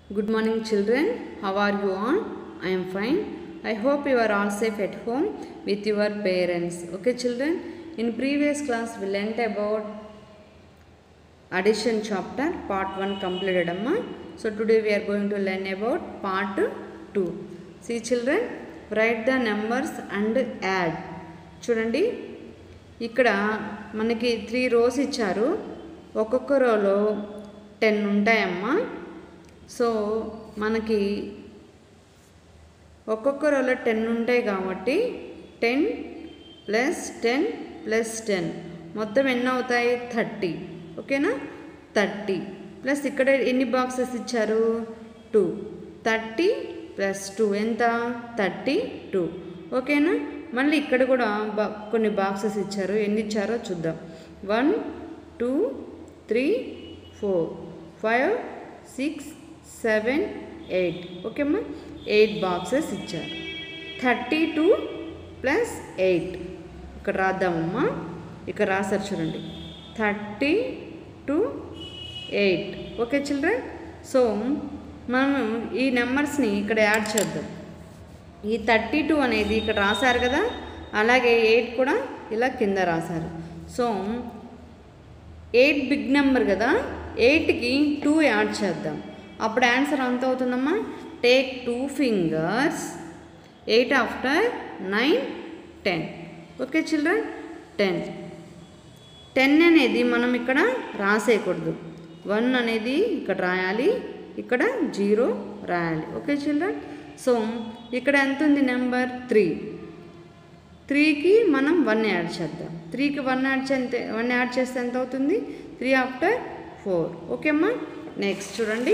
Good morning, children. How are you all? I am fine. I hope you are all safe at home with your parents. Okay, children. In previous class, we learnt about addition chapter part 1 completed amma so today we are going to learn about part 2 see children write the numbers and add చూడండి ఇక్కడ మనకి three rows ఇచ్చారు ఒక్కొక్క రోలో ten ఉంటాయమ్మా so మనకి ఒక్కొక్క రోలో ten ఉంటాయి కాబట్టి ten plus ten plus ten మొత్తం ఎన్ని అవుతాయి థర్టీ ఓకేనా థర్టీ ప్లస్ ఇక్కడ ఎన్ని బాక్సెస్ ఇచ్చారు టూ థర్టీ ప్లస్ టూ ఎంత థర్టీ టూ ఓకేనా మళ్ళీ ఇక్కడ కూడా బా కొన్ని బాక్సెస్ ఇచ్చారు ఎన్ని ఇచ్చారో చూద్దాం one two three four five six seven eight ఓకేమ్మా ఎయిట్ బాక్సెస్ ఇచ్చారు థర్టీ టూ ప్లస్ ఎయిట్ ఇక్కడ రాద్దామమ్మా ఇక్కడ రాశారు చూడండి thirty two eight okay children so మనం ఈ నెంబర్స్ని ఇక్కడ యాడ్ చేద్దాం ఈ థర్టీ టూ అనేది ఇక్కడ రాశారు కదా అలాగే ఎయిట్ కూడా ఇలా కింద రాశారు సో ఎయిట్ బిగ్ నెంబర్ కదా ఎయిట్కి టూ యాడ్ చేద్దాం అప్పుడు ఆన్సర్ ఎంత అవుతుందమ్మా take two fingers eight after nine ten okay children ten ten అనేది మనం ఇక్కడ రాసేయకూడదు వన్ అనేది ఇక్కడ రాయాలి ఇక్కడ జీరో రాయాలి ఓకే చిల్డ్రన్ సో ఇక్కడ ఎంత ఉంది నెంబర్ త్రీ త్రీకి మనం వన్ యాడ్ చేద్దాం త్రీకి వన్ యాడ్ చేస్తే వన్ యాడ్ చేస్తే ఎంత అవుతుంది త్రీ ఆఫ్టర్ ఫోర్ ఓకేమ్మా నెక్స్ట్ చూడండి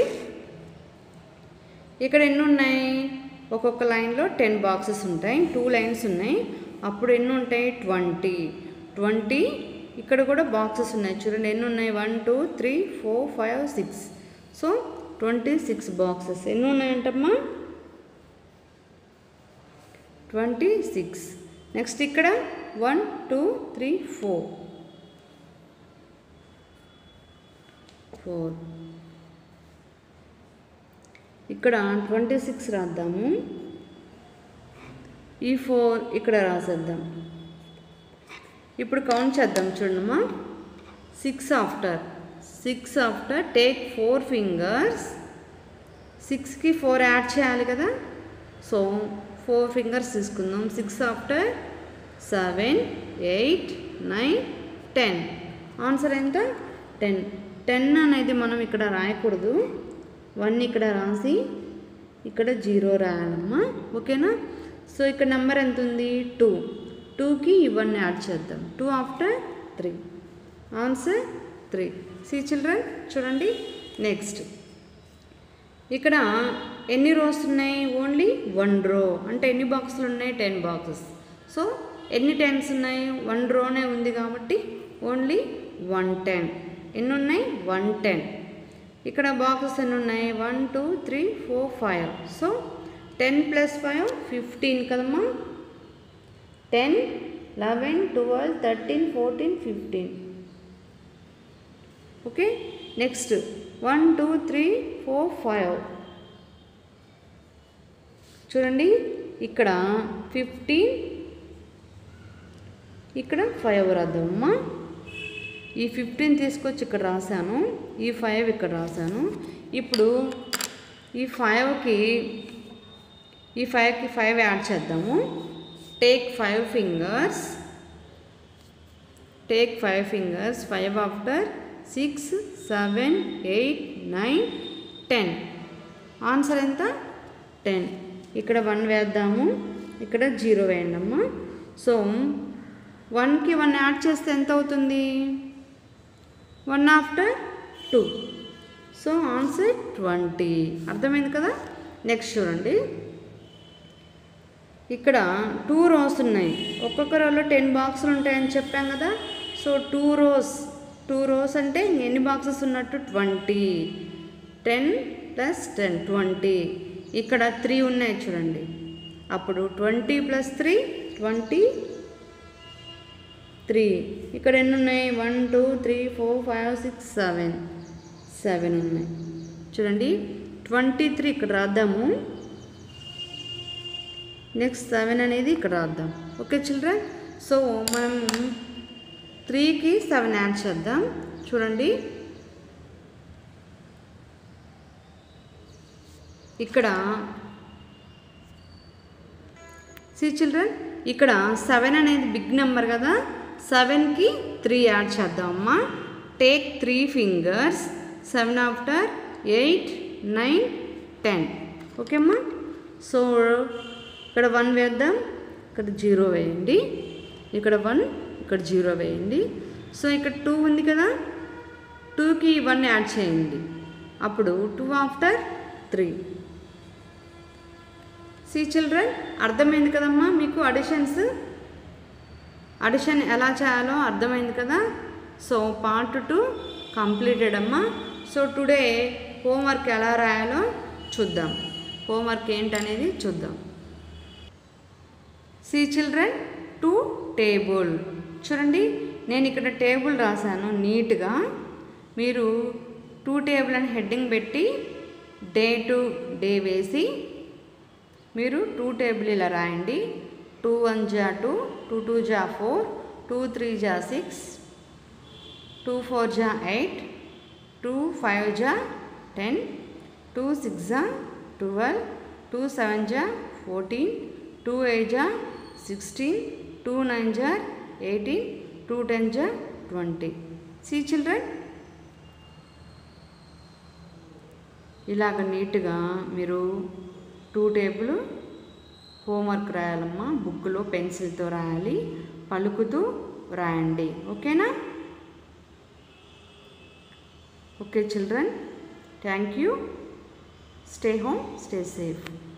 ఇక్కడ ఎన్ని ఉన్నాయి ఒక్కొక్క లైన్లో టెన్ బాక్సెస్ ఉంటాయి టూ లైన్స్ ఉన్నాయి అప్పుడు ఎన్ని ఉంటాయి ట్వంటీ ట్వంటీ ఇక్కడ కూడా బాక్సెస్ ఉన్నాయి చూడండి ఎన్ని ఉన్నాయి one two three four five six so twenty six boxes ఎన్ని ఉన్నాయంటమ్మా ట్వంటీ సిక్స్ నెక్స్ట్ ఇక్కడ one two three four four ఇక్కడ ట్వంటీ సిక్స్ రాద్దాము ఈ ఫోర్ ఇక్కడ రాసేద్దాం ఇప్పుడు కౌంట్ చేద్దాం చూడమ్మా six after six after take four fingers సిక్స్కి ఫోర్ యాడ్ చేయాలి కదా సో ఫోర్ ఫింగర్స్ తీసుకుందాం six after seven eight nine ten answer ఎంత టెన్ టెన్ అనేది మనం ఇక్కడ రాయకూడదు వన్ ఇక్కడ రాసి ఇక్కడ జీరో రాయాలమ్మా ఓకేనా సో ఇక్కడ నెంబర్ ఎంత ఉంది టూ టూకి ఇవన్నీ యాడ్ చేద్దాం two after three answer three see children చూడండి నెక్స్ట్ ఇక్కడ ఎన్ని రోస్ ఉన్నాయి ఓన్లీ వన్ రో అంటే ఎన్ని బాక్సులు ఉన్నాయి టెన్ బాక్సెస్ సో ఎన్ని టెన్స్ ఉన్నాయి వన్ రోనే ఉంది కాబట్టి ఓన్లీ వన్ టెన్ ఎన్ని ఉన్నాయి వన్ టెన్ ఇక్కడ బాక్సెస్ ఎన్ని ఉన్నాయి one two three four five so ten plus five fifteen కదమ్మా ten eleven twelve thirteen fourteen fifteen okay next one two three four five చూడండి ఇక్కడ ఫిఫ్టీన్ ఇక్కడ ఫైవ్ రాద్దామమ్మా ఈ ఫిఫ్టీన్ తీసుకొచ్చి ఇక్కడ రాశాను ఈ ఫైవ్ ఇక్కడ రాశాను ఇప్పుడు ఈ ఫైవ్కి ఈ ఫైవ్కి ఫైవ్ యాడ్ చేద్దాము take five fingers take five fingers five after six seven eight nine ten answer ఎంత టెన్ ఇక్కడ వన్ వేద్దాము ఇక్కడ జీరో వేయండి అమ్మా సో వన్కి వన్ యాడ్ చేస్తే ఎంత అవుతుంది one after two so answer twenty అర్థమైంది కదా నెక్స్ట్ చూడండి ఇక్కడ టూ రోస్ ఉన్నాయి ఒక్కొక్క రోలో టెన్ బాక్సులు ఉంటాయని చెప్పాం కదా so two rows two rows అంటే ఎన్ని బాక్సెస్ ఉన్నట్టు twenty ten plus ten twenty ఇక్కడ త్రీ ఉన్నాయి చూడండి అప్పుడు twenty plus three twenty three ఇక్కడ ఎన్ని ఉన్నాయి one two three four five six seven seven ఉన్నాయి చూడండి ట్వంటీ త్రీ ఇక్కడ రాద్దాము నెక్స్ట్ సెవెన్ అనేది ఇక్కడ రాద్దాం ఓకే చిల్డ్రన్ సో మనం త్రీకి సెవెన్ యాడ్ చేద్దాం చూడండి ఇక్కడ సి చిల్డ్రన్ ఇక్కడ సెవెన్ అనేది బిగ్ నెంబర్ కదా సెవెన్కి త్రీ యాడ్ చేద్దామమ్మా take three fingers seven after eight nine ten okay అమ్మా సో ఇక్కడ వన్ వేద్దాం ఇక్కడ జీరో వేయండి ఇక్కడ వన్ ఇక్కడ జీరో వేయండి సో ఇక్కడ టూ ఉంది కదా టూకి వన్ యాడ్ చేయండి అప్పుడు two after three see children అర్థమైంది కదమ్మా మీకు అడిషన్స్ అడిషన్ ఎలా చేయాలో అర్థమైంది కదా సో పార్ట్ టూ కంప్లీటెడ్ అమ్మా సో టుడే హోంవర్క్ ఎలా రాయాలో చూద్దాం హోంవర్క్ ఏంటనేది చూద్దాం సి చిల్డ్రన్ టు టేబుల్ చూడండి నేను ఇక్కడ టేబుల్ రాశాను నీట్గా మీరు టూ టేబుల్ అని హెడ్డింగ్ పెట్టి డే టు డే వేసి మీరు టూ టేబుల్ ఇలా రాయండి టూ వన్ జా టూ టూ టూ జా ఫోర్ టూ త్రీ జా సిక్స్ టూ ఫోర్ జా ఎయిట్ టూ ఫైవ్ జా టెన్ టూ సిక్స్ జా ట్వెల్వ్ టూ సెవెన్ జా ఫోర్టీన్ టూ ఎయిట్ జా సిక్స్టీన్ టూ నైన్ జా ఎయిటీన్ టూ టెన్ జా ట్వంటీ సి చిల్డ్రన్ ఇలాగ నీట్గా మీరు టూ టేబుల్ హోంవర్క్ రాయాలమ్మా బుక్లో పెన్సిల్తో రాయాలి పలుకుతూ రాయండి ఓకేనా okay children thank you stay home stay safe